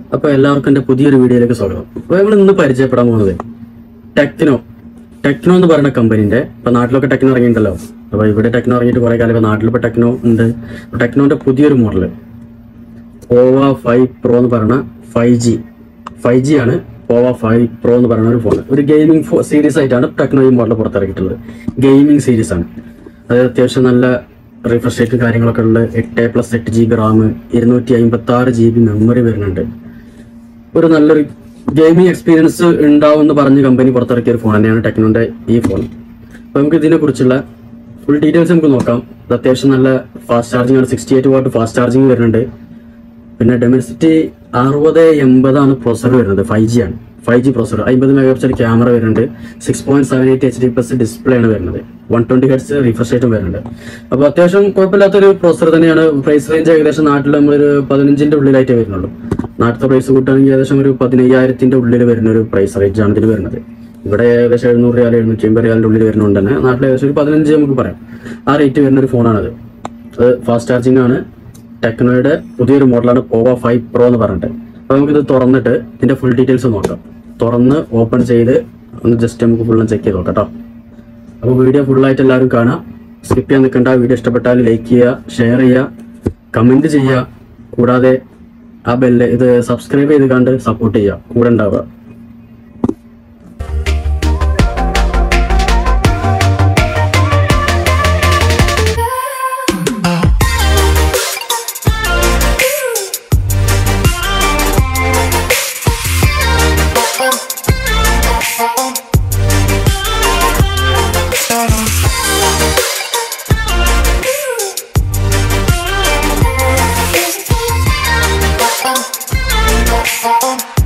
അപ്പൊ എല്ലാവർക്കും എന്റെ പുതിയൊരു വീഡിയോയിലേക്ക് സ്വാഗതം അപ്പൊ നമ്മൾ ഇന്ന് പരിചയപ്പെടാൻ പോകുന്നത് ടെക്നോ ടെക്നോ എന്ന് പറയുന്ന കമ്പനിന്റെ ഇപ്പൊ നാട്ടിലൊക്കെ ടെക്നോ ഇറങ്ങിയിട്ടുണ്ടല്ലോ അപ്പൊ ഇവിടെ ടെക്നോ ഇറങ്ങിയിട്ട് കുറെ കാലം ഇപ്പൊ നാട്ടിലിപ്പോ ടെക്നോ ഉണ്ട് ടെക്നോന്റെ പുതിയൊരു മോഡല് പോവ ഫൈവ് പ്രോ എന്ന് പറയുന്ന ഫൈവ് ജി ഫൈവ് ജി ആണ് പോവ ഫൈവ് പ്രോ എന്ന് പറയുന്ന ഒരു ഫോൺ ഒരു ഗെയിമിംഗ് സീരീസ് ആയിട്ടാണ് ടെക്നോ ഈ മോഡൽ പുറത്തിറക്കിയിട്ടുള്ളത് ഗെയിമിംഗ് സീരീസ് ആണ് അത് അത്യാവശ്യം നല്ല റിഫ്രഷ് റേറ്റ് കാര്യങ്ങളൊക്കെ ഉണ്ട് എട്ട് പ്ലസ് എട്ട് ജി ബി റാം ഇരുന്നൂറ്റി അമ്പത്തി ആറ് ജി ബി മെമ്മറി വരുന്നുണ്ട് ഒരു നല്ലൊരു ഗെയിമിംഗ് എക്സ്പീരിയൻസ് ഉണ്ടാവും എന്ന് പറഞ്ഞ് കമ്പനി പുറത്തിറക്കിയ ഒരു ഫോൺ തന്നെയാണ് ടെക്നോന്റെ ഈ ഫോൺ അപ്പോൾ നമുക്ക് ഇതിനെ കുറിച്ചുള്ള ഫുൾ ഡീറ്റെയിൽസ് നമുക്ക് നോക്കാം ഇത് അത്യാവശ്യം നല്ല ഫാസ്റ്റ് ചാർജിങ് ആണ് sixty eight watt fast charging വരുന്നുണ്ട് പിന്നെ ഡെമിസിറ്റി അറുപത് എൺപതാണ് പ്രൊസർ വരുന്നത് ഫൈവ് ജി ആണ് ഫൈവ് ജി പ്രൊസർ അമ്പത് മെഗാ പിക്സൽ ക്യാമറ വരുന്നുണ്ട് six point seven eight H D plus display ആണ് വരുന്നത് വൺ ട്വന്റി ഹെഡ്സ് റീഫ്രഷ് റേറ്റും വരുന്നുണ്ട് അപ്പോൾ അത്യാവശ്യം കുഴപ്പമില്ലാത്തൊരു പ്രൊസർ തന്നെയാണ് പ്രൈസ് റേഞ്ച് ഏകദേശം നാട്ടിൽ നമ്മളൊരു പതിനഞ്ചിന്റെ ഉള്ളിലായിട്ടേ വരുന്നുള്ളൂ നാട്ടിലത്തെ പ്രൈസ് കൂട്ടുകയാണെങ്കിൽ ഏകദേശം ഒരു പതിനയ്യായിരത്തിന്റെ ഉള്ളിൽ വരുന്ന ഒരു പ്രൈസ് റേഞ്ച് ആണ് ഇതിൽ വരുന്നത് ഇവിടെ ഏകദേശം എഴുന്നൂറ് റിയാൽ എഴുന്നൂറ്റി അമ്പത് റിയാലിന്റെ ഉള്ളിൽ വരുന്നുണ്ട് തന്നെ നാട്ടിൽ ഏകദേശം ഒരു പതിനഞ്ച് നമുക്ക് പറയാം ആ റേറ്റ് വരുന്ന ഒരു ഫോണാണത് അത് ഫാസ്റ്റ് ചാർജിങ് ആണ് ടെക്നോയുടെ പുതിയൊരു മോഡലാണ് പോവ ഫൈവ് പ്രോ എന്ന് പറഞ്ഞിട്ട് അപ്പോൾ നമുക്കിത് തുറന്നിട്ട് ഇതിന്റെ ഫുൾ ഡീറ്റെയിൽസ് നോക്കാം തുറന്ന് ഓപ്പൺ ചെയ്ത് ഒന്ന് ജസ്റ്റ് നമുക്ക് ഫുള്ളും ചെക്ക് ചെയ്ത് നോക്കാം കേട്ടോ അപ്പോൾ വീഡിയോ ഫുള്ളായിട്ട് എല്ലാവരും കാണാം സ്കിപ്പ് ചെയ്യാൻ നിൽക്കേണ്ട വീഡിയോ ഇഷ്ടപ്പെട്ടാൽ ലൈക്ക് ചെയ്യുക ഷെയർ ചെയ്യുക കമന്റ് ചെയ്യുക കൂടാതെ ആ ബെല്ല് ഇത് സബ്സ്ക്രൈബ് ചെയ്ത് കണ്ട് സപ്പോർട്ട് ചെയ്യുക കൂടെ ഉണ്ടാവുക Thank you.